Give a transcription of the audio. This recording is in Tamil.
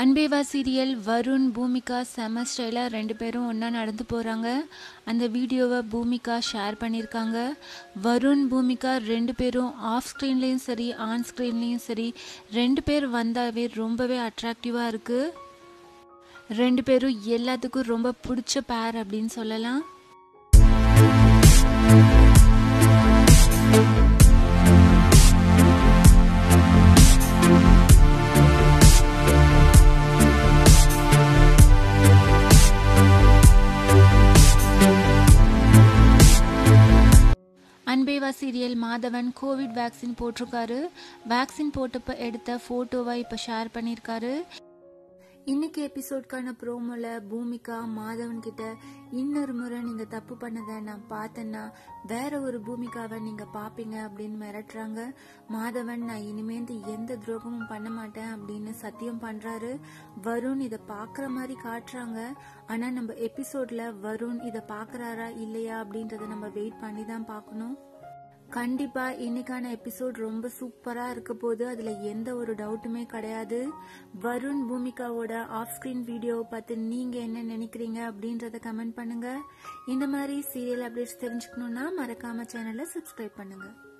அன்பேவா சீரியல் வருண் பூமிகா செம ஸ்டைலாக ரெண்டு பேரும் ஒன்றா நடந்து போகிறாங்க அந்த வீடியோவை பூமிகா ஷேர் பண்ணியிருக்காங்க வருண் பூமிகா ரெண்டு பேரும் ஆஃப் ஸ்க்ரீன்லேயும் சரி ஆன் ஸ்க்ரீன்லேயும் சரி ரெண்டு பேர் வந்தாவே ரொம்பவே அட்ராக்டிவாக இருக்குது ரெண்டு பேரும் எல்லாத்துக்கும் ரொம்ப பிடிச்ச பேர் அப்படின்னு சொல்லலாம் Anbe Va serial Madhavan covid vaccine போட்டிருக்காரு வேக்சின் போட்டப்ப எடுத்த ஃபோட்டோவை இப்போ ஷேர் பண்ணியிருக்காரு இன்னைக்கு எபிசோட்கான ப்ரோமோல பூமிகா மாதவன் கிட்ட இன்னொரு முறை நீங்க தப்பு பண்ணதை நான் பார்த்தேன்னா வேற ஒரு பூமிகாவை நீங்க பாப்பீங்க அப்படின்னு மிரட்டுறாங்க மாதவன் நான் இனிமேந்து எந்த துரோகமும் பண்ண மாட்டேன் அப்படின்னு சத்தியம் பண்றாரு வருண் இதை பாக்குற மாதிரி காட்டுறாங்க ஆனா நம்ம எபிசோட்ல வருண் இதை பாக்குறாரா இல்லையா அப்படின்றத நம்ம வெயிட் பண்ணி தான் பார்க்கணும் கண்டிப்பா இன்னைக்கான எபிசோட் ரொம்ப சூப்பரா இருக்க போது அதுல எந்த ஒரு டவுட்டுமே கிடையாது வருண் பூமிகாவோட ஆஃப் ஸ்கிரீன் வீடியோவை பார்த்து நீங்க என்ன நினைக்கிறீங்க அப்படின்றத கமெண்ட் பண்ணுங்க இந்த மாதிரி சீரியல் அப்டேட்ஸ் தெரிஞ்சுக்கணும்னா மறக்காம சேனலை சப்ஸ்கிரைப் பண்ணுங்க